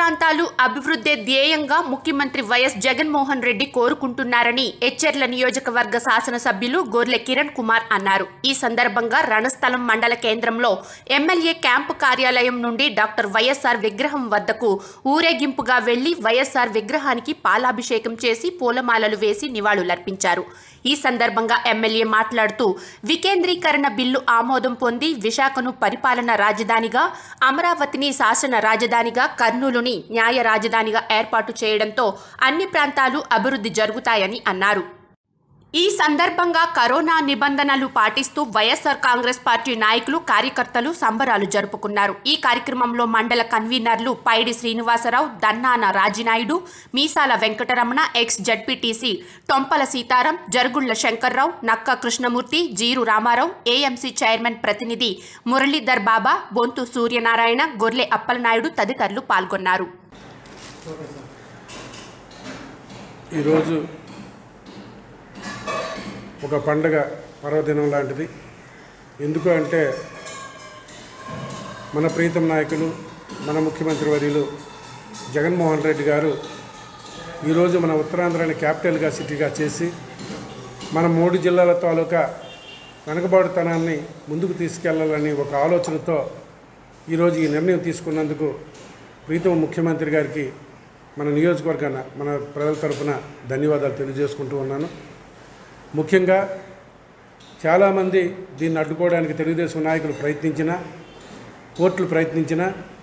ప్రాంతాలు అభివృద్ధి ధ్యేయంగా ముఖ్యమంత్రి వైఎస్ జగన్మోహన్ రెడ్డి కోరుకుంటున్నారని ఎచ్చెర్ల నియోజకవర్గ శాసనసభ్యులు గొర్లె కిరణ్ కుమార్ అన్నారు ఈ సందర్భంగా రణస్థలం మండల కేంద్రంలో ఎమ్మెల్యే క్యాంపు కార్యాలయం నుండి డాక్టర్ వైఎస్ఆర్ విగ్రహం వద్దకు ఊరేగింపుగా వెళ్లి వైఎస్ఆర్ విగ్రహానికి పాలాభిషేకం చేసి పూలమాలలు వేసి నివాళులర్పించారు ఈ సందర్భంగా ఎమ్మెల్యే మాట్లాడుతూ వికేంద్రీకరణ బిల్లు ఆమోదం పొంది విశాఖను పరిపాలన రాజధానిగా అమరావతిని శాసన రాజధానిగా కర్నూలుని న్యాయ రాజధానిగా ఏర్పాటు చేయడంతో అన్ని ప్రాంతాలు అభివృద్ధి జరుగుతాయని అన్నారు ఈ సందర్భంగా కరోనా నిబంధనలు పాటిస్తూ వైఎస్ఆర్ కాంగ్రెస్ పార్టీ నాయకులు కార్యకర్తలు సంబరాలు జరుపుకున్నారు ఈ కార్యక్రమంలో మండల కన్వీనర్లు Paidi Srinivasarao Dannana Rajinaidu Meesala Venkataramana ex ZPTC Tompala Sitaram Jarugulla Shankarrao Nakka Krishnamurthy Jeeru Ramarao AMC chairman ప్రతినిధి మురళీధర్ బాబా బొంతు సూర్యనారాయణ గొర్లె అప్పలనాయుడు తదితరులు పాల్గొన్నారు ఈరోజు ఒక పండగ పర్వదినం లాంటిది ఎందుకు అంటే మన ప్రీతం నాయకులు మన ముఖ్యమంత్రి వర్యులు జగన్మోహన్ రెడ్డి గారు ఈరోజు మన ఉత్తరాంధ్రాని క్యాపిటల్గా సిటీగా చేసి మన మూడు జిల్లాల తాలూకా వెనకబాటుతనాన్ని ముందుకు తీసుకెళ్లాలని ఒక ఆలోచనతో ఈరోజు ఈ నిర్ణయం తీసుకున్నందుకు ప్రీతం ముఖ్యమంత్రి గారికి మన నియోజకవర్గాన మన ప్రజల తరఫున ధన్యవాదాలు తెలియజేసుకుంటూ ఉన్నాను ముఖ్యంగా చాలామంది దీన్ని అడ్డుకోవడానికి తెలుగుదేశం నాయకులు ప్రయత్నించినా కోర్టులు ప్రయత్నించినా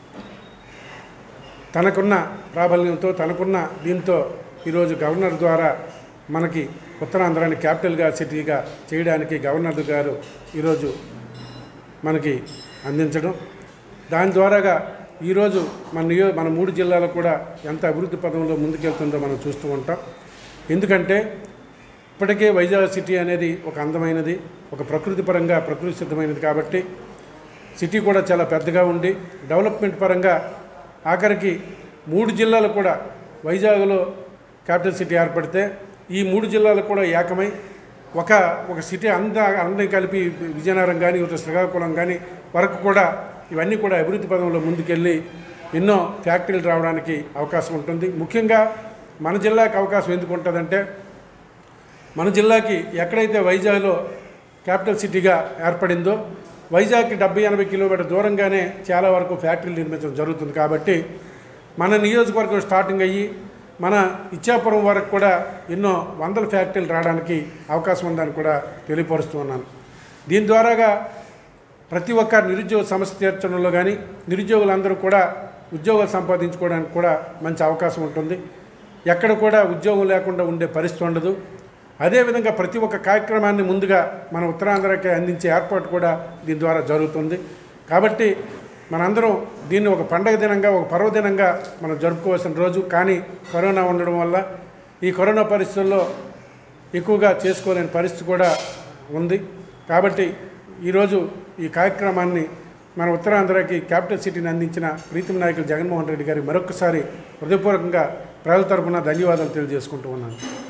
తనకున్న ప్రాబల్యంతో తనకున్న దీంతో ఈరోజు గవర్నర్ ద్వారా మనకి ఉత్తరాంధ్రాన్ని క్యాపిటల్గా సిటీగా చేయడానికి గవర్నర్ గారు ఈరోజు మనకి అందించడం దాని ద్వారాగా ఈరోజు మన నియో మన మూడు జిల్లాలు కూడా ఎంత అభివృద్ధి పదంలో ముందుకెళ్తుందో మనం చూస్తూ ఉంటాం ఎందుకంటే ఇప్పటికే వైజాగ్ సిటీ అనేది ఒక అందమైనది ఒక ప్రకృతి పరంగా ప్రకృతి సిద్ధమైనది కాబట్టి సిటీ కూడా చాలా పెద్దగా ఉండి డెవలప్మెంట్ పరంగా ఆఖరికి మూడు జిల్లాలు కూడా వైజాగ్లో క్యాపిటల్ సిటీ ఏర్పడితే ఈ మూడు జిల్లాలు కూడా ఏకమై ఒక ఒక సిటీ అంద అందరినీ కలిపి విజయనగరం కానీ ఇటు శ్రీకాకుళం కానీ వరకు కూడా ఇవన్నీ కూడా అభివృద్ధి పదంలో ముందుకెళ్ళి ఎన్నో ఫ్యాక్టరీలు రావడానికి అవకాశం ఉంటుంది ముఖ్యంగా మన జిల్లాకి అవకాశం ఎందుకు ఉంటుందంటే మన జిల్లాకి ఎక్కడైతే వైజాగ్లో క్యాపిటల్ సిటీగా ఏర్పడిందో వైజాగ్కి డెబ్బై ఎనభై కిలోమీటర్ దూరంగానే చాలా వరకు ఫ్యాక్టరీలు నిర్మించడం జరుగుతుంది కాబట్టి మన నియోజకవర్గం స్టార్టింగ్ అయ్యి మన ఇచ్చాపురం వరకు కూడా ఎన్నో వందల ఫ్యాక్టరీలు రావడానికి అవకాశం ఉందని కూడా తెలియపరుస్తూ ఉన్నాను దీని ద్వారాగా ప్రతి ఒక్క నిరుద్యోగ సమస్య తీర్చడంలో కానీ నిరుద్యోగులందరూ కూడా ఉద్యోగాలు సంపాదించుకోవడానికి కూడా మంచి అవకాశం ఉంటుంది ఎక్కడ కూడా ఉద్యోగం లేకుండా ఉండే పరిస్థితి ఉండదు అదేవిధంగా ప్రతి ఒక్క కార్యక్రమాన్ని ముందుగా మన ఉత్తరాంధ్రకి అందించే ఏర్పాటు కూడా దీని ద్వారా జరుగుతుంది కాబట్టి మనందరం దీన్ని ఒక పండగ దినంగా ఒక పర్వదినంగా మనం జరుపుకోవాల్సిన రోజు కానీ కరోనా ఉండడం వల్ల ఈ కరోనా పరిస్థితుల్లో ఎక్కువగా చేసుకోలేని పరిస్థితి కూడా ఉంది కాబట్టి ఈరోజు ఈ కార్యక్రమాన్ని మన ఉత్తరాంధ్రకి క్యాపిటల్ సిటీని అందించిన ప్రీతం నాయకులు జగన్మోహన్ రెడ్డి గారికి మరొకసారి హృదయపూర్వకంగా ప్రజల తరపున ధన్యవాదాలు తెలియజేసుకుంటూ ఉన్నాను